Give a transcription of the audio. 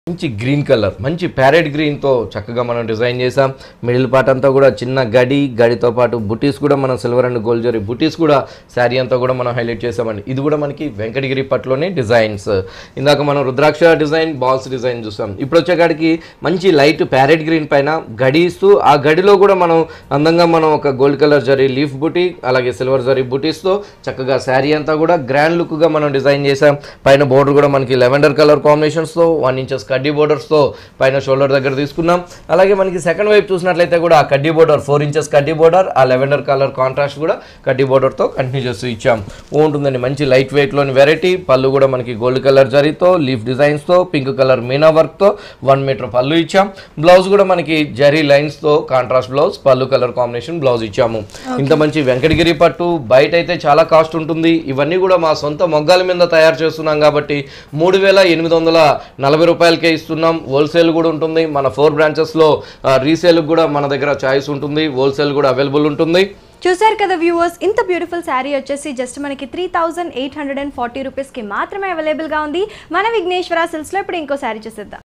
మంచి green colour మంచి parrot గ్రీన్తో చక్కగా మనం డిజైన్ చేసాం మిడిల్ పార్ట్ అంతా కూడా చిన్న గడి గడితో పాటు బుటీస్ కూడా మనం సిల్వర్ అండ్ గోల్డ్ జరీ బుటీస్ కూడా శారీ అంతా కూడా మనం హైలైట్ చేసామండి ఇది కూడా మనకి వెంకటగిరి పట్టులోనే డిజైన్స్ ఇందాక మనం రుద్రాక్ష డిజైన్ బాల్స్ డిజైన్ చూసాం ఇప్పుడు వచ్చేకాడికి మంచి లైట్ ప్యారెట్ గ్రీన్ పైన గడి ఇస్తూ ఆ గడిలో కూడా మనం అందంగా మనం ఒక గోల్డ్ కలర్ జరీ లీఫ్ బుటీ అలాగే సిల్వర్ జరీ బుటీస్తో చక్కగా శారీ అంతా కూడా గ్రాండ్ లుక్గా మనం డిజైన్ చేసాం పైన బోర్డర్ కూడా మనకి లెవెండర్ కలర్ కాంబినేషన్స్తో వన్ ఇంచెస్ కడ్డీ బోర్డర్స్తో పైన షోల్డర్ దగ్గర తీసుకున్నాం అలాగే మనకి సెకండ్ వైపు చూసినట్లయితే కూడా ఆ కడ్డీ బోర్డర్ ఫోర్ ఇంచెస్ కడ్డీ బోర్డర్ ఆ లెవెండర్ కలర్ కాంట్రాస్ట్ కూడా కడ్డీ బోర్డర్తో కంటిన్యూ చేస్తూ ఇచ్చాం ఉంటుందండి మంచి లైట్ వెయిట్లోని వెరైటీ పళ్ళు కూడా మనకి గోల్డ్ కలర్ జరీతో లీఫ్ డిజైన్స్తో పింక్ కలర్ మీనా వర్క్తో వన్ మీటర్ పళ్ళు ఇచ్చాం బ్లౌజ్ కూడా మనకి జరీ లైన్స్తో కాంట్రాస్ట్ బ్లౌజ్ పళ్ళు కలర్ కాంబినేషన్ బ్లౌజ్ ఇచ్చాము ఇంత మంచి వెంకటగిరి పట్టు బయట అయితే చాలా కాస్ట్ ఉంటుంది ఇవన్నీ కూడా మా సొంత మొగ్గాల మీద తయారు చేస్తున్నాం కాబట్టి మూడు వేల ఎనిమిది వందల నలభై రూపాయలకే ఇస్తున్నాం హోల్సేల్ కూడా ఉంటుంది మన ఫోర్ బ్రాంచెస్లో రీసేల్ కూడా మన దగ్గర చాయిస్ ఉంటుంది హోల్సేల్ కూడా అవైలబుల్ ఉంటుంది చూసారు కదా వ్యూవర్స్ ఇంత బ్యూటిఫుల్ శారీ వచ్చేసి జస్ట్ మనకి three thousand eight hundred and forty రూపీస్కి మాత్రమే అవైలబుల్గా ఉంది మన విఘ్నేశ్వర సిల్స్లో ఇప్పుడు ఇంకో శారీ చూసేద్దాం